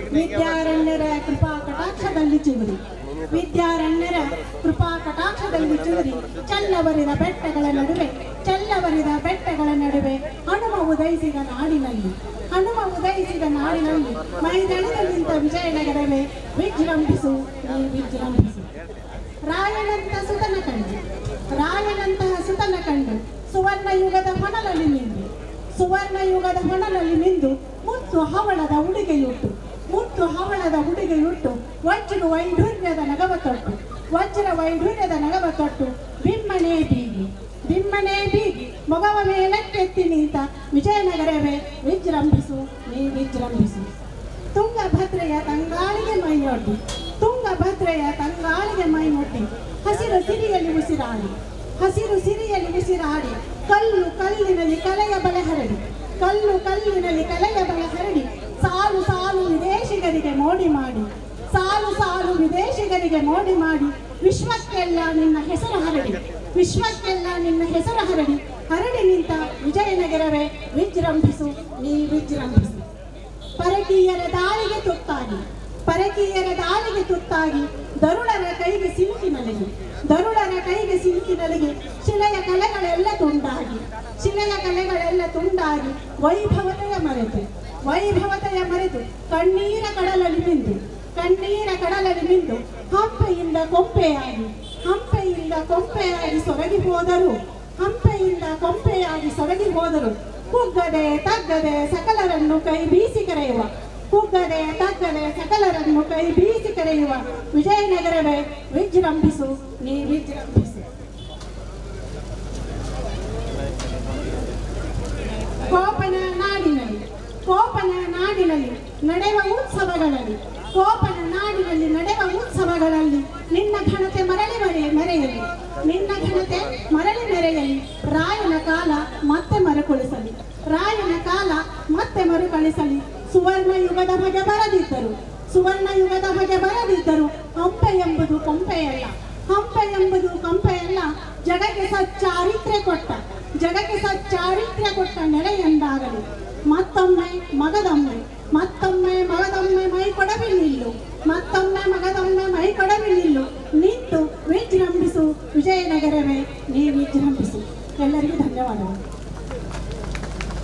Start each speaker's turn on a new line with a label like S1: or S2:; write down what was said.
S1: ವಿದ್ಯಾರಣ್ಯರ ಕೃಪಾ ಕಟಾಕ್ಷದಲ್ಲಿ ಚಿಗುರಿ ವಿದ್ಯಾರಣ್ಯರ ಕೃಪಾ ಕಟಾಕ್ಷದಲ್ಲಿ ಚಿಗುರಿ ಚಲ್ಲವರಿದ ಬೆಟ್ಟಗಳ ನಡುವೆ ಚಲ್ಲವರಿದ ಬೆಟ್ಟಗಳ ನಡುವೆ ಹನುಮ ಉದಯಿಸಿದ ನಾಡಿನಲ್ಲಿ ಹನುಮ ಉದಯಿಸಿದ ನಾಡಿನಲ್ಲಿ ಮೈದಳದ ನಿಂತ ವಿಜಯನಗರವೇ ವಿಜೃಂಭಿಸು ನೀ ವಿಜೃಂಭಿಸು ರಾಯನಂತ ಸುತನ ಕಂಡು ರಾಯನಂತಹ ಸುತನ ಕಂಡು ಸುವರ್ಣ ಯುಗದ ಹೊನಲಲ್ಲಿ ನಿಂದು ಸುವರ್ಣ ಯುಗದ ಹೊನಲಲ್ಲಿ ನಿಂದು ಮುತ್ತು ಹವಳದ ಉಡುಗೆಯುಟ್ಟು ಮುತ್ತು ಹವಳದ ಉಡುಗೆಯುಟ್ಟು ವಜ್ರ ವೈಢೂರ್ಯದ ನಗವ ತೊಟ್ಟು ವಜ್ರ ವೈಢೂರ್ಯದ ನಗವ ತೊಟ್ಟು ಬಿಮ್ಮನೆ ಬೀಗಿ ಬಿಮ್ಮನೆ ಬೀಗಿ ಮೊಗವ ಮೇಲಕ್ಕೆತ್ತಿ ನಿಂತ ವಿಜಯನಗರವೇ ವಿಜೃಂಭಿಸು ನೀ ವಿಜೃಂಭಿಸು ತುಂಗಭದ್ರೆಯ ತಂಗಾಳಿಗೆ ಮೈಯೊಡ್ಡಿ ತುಂಗಭದ್ರೆಯ ತಂಗಾಳಿಗೆ ಮೈಮೊಡ್ಡಿ ಹಸಿರು ಸಿರಿಯಲ್ಲಿ ಉಸಿರಾಡಿ ಹಸಿರು ಸಿರಿಯಲ್ಲಿ ಉಸಿರಾಡಿ ಕಲ್ಲು ಕಲ್ಲಿನಲ್ಲಿ ಕಲೆಯ ಬಲೆ ಹರಡಿ ಕಲ್ಲು ಕಲ್ಲಿನಲ್ಲಿ ಕಲೆಯ ಬಲೆ ಹರಡಿ ಸಾಲು ಸಾಲು ವಿದೇಶಿಗರಿಗೆ ಮೋಡಿ ಮಾಡಿ ಸಾಲು ಸಾಲು ವಿದೇಶಿಗರಿಗೆ ಮೋಡಿ ಮಾಡಿ ವಿಶ್ವಕ್ಕೆಲ್ಲ ನಿನ್ನ ಹೆಸರು ಹರಡಿ ವಿಶ್ವಕ್ಕೆಲ್ಲ ನಿನ್ನ ಹೆಸರು ಹರಡಿ ಹರಡಿ ನಿಂತ ವಿಜಯನಗರವೇ ವಿಜೃಂಭಿಸು ನೀ ವಿಜೃಂಭಿಸು ಪರಕೀಯರ ದಾಳಿಗೆ ತುತ್ತಾಗಿ ಪರಕೀಯರ ದಾಳಿಗೆ ತುತ್ತಾಗಿ ದರುಳರ ಕೈಗೆ ಸಿಲುಕಿ ನಲಗಿ ದರುಳರ ಕೈಗೆ ಸಿಲುಕಿ ನಲಗಿ ಶಿಲೆಯ ಕಲೆಗಳೆಲ್ಲ ತುಂಡಾಗಿ ಶಿಲೆಯ ಕಲೆಗಳೆಲ್ಲ ತುಂಡಾಗಿ ವೈಭವತೆಯ ಮರೆತು ವೈಭವತೆಯ ಮರೆತು ಕಣ್ಣೀರ ಕಡಲಲ್ಲಿ ಮಿಂದು ಕಣ್ಣೀರ ಕಡಲಲ್ಲಿ ಮಿಂದು ಹಂಪೆಯಿಂದ ಕೊಂಪೆಯಾಗಿ ಹಂಪೆಯಿಂದ ಕೊಂಪೆಯಾಗಿ ಸೊರಗಿ ಹೋದರು ಹಂಪೆಯಿಂದ ಕೊಂಪೆಯಾಗಿ ಸೊರಗಿ ಹೋದರು ಕುಗ್ಗದೆ ತಗ್ಗದೆ ಸಕಲರನ್ನು ಕೈ ಬೀಸಿ ಕರೆಯುವ ಕುಗ್ಗದೆ ತಗ್ಗದೆ ಸಕಲರನ್ನು ಕೈ ಬೀಸಿ ಕರೆಯುವ ವಿಜಯನಗರವೇ ವಿಜೃಂಭಿಸು ನೀ ವಿಜೃಂಭಿಸು ಕೋಪನ ನಾಡಿನಲ್ಲಿ ಕೋಪನ ನಾಡಿನಲ್ಲಿ ನಡೆಯುವ ಉತ್ಸವಗಳಲ್ಲಿ ಕೋಪನ ನಾಡಿನಲ್ಲಿ ನಡೆಯುವ ಉತ್ಸವಗಳಲ್ಲಿ ನಿನ್ನ ಘನತೆ ಮರಳಿ ಮರೆ ಮೆರೆಯಲಿ ನಿನ್ನ ಘನತೆ ಮರಳಿ ಮೆರೆಯಲಿ ರಾಯನ ಕಾಲ ಮತ್ತೆ ಮರುಕಳಿಸಲಿ ರಾಯನ ಕಾಲ ಮತ್ತೆ ಮರುಕಳಿಸಲಿ ಸುವರ್ಣ ಯುಗದ ಬಗೆ ಬರದಿದ್ದರು ಸುವರ್ಣ ಯುಗದ ಬಗೆ ಬರದಿದ್ದರು ಹಂಪೆ ಎಂಬುದು ಕೊಂಪೆಯಲ್ಲ ಹಂಪೆ ಎಂಬುದು ಕೊಂಪೆಯಲ್ಲ ಜಗಕ್ಕೆ ಸಚ್ಚಾರಿತ್ರ್ಯ ಕೊಟ್ಟ ಜಗಕ್ಕೆ ಸಚ್ಚಾರಿತ್ರ್ಯ ಕೊಟ್ಟ ನೆಲೆ ಎಂದಾಗಲಿ ಮತ್ತೊಮ್ಮೆ ಮಗದೊಮ್ಮೆ ಮತ್ತೊಮ್ಮೆ ಮಗ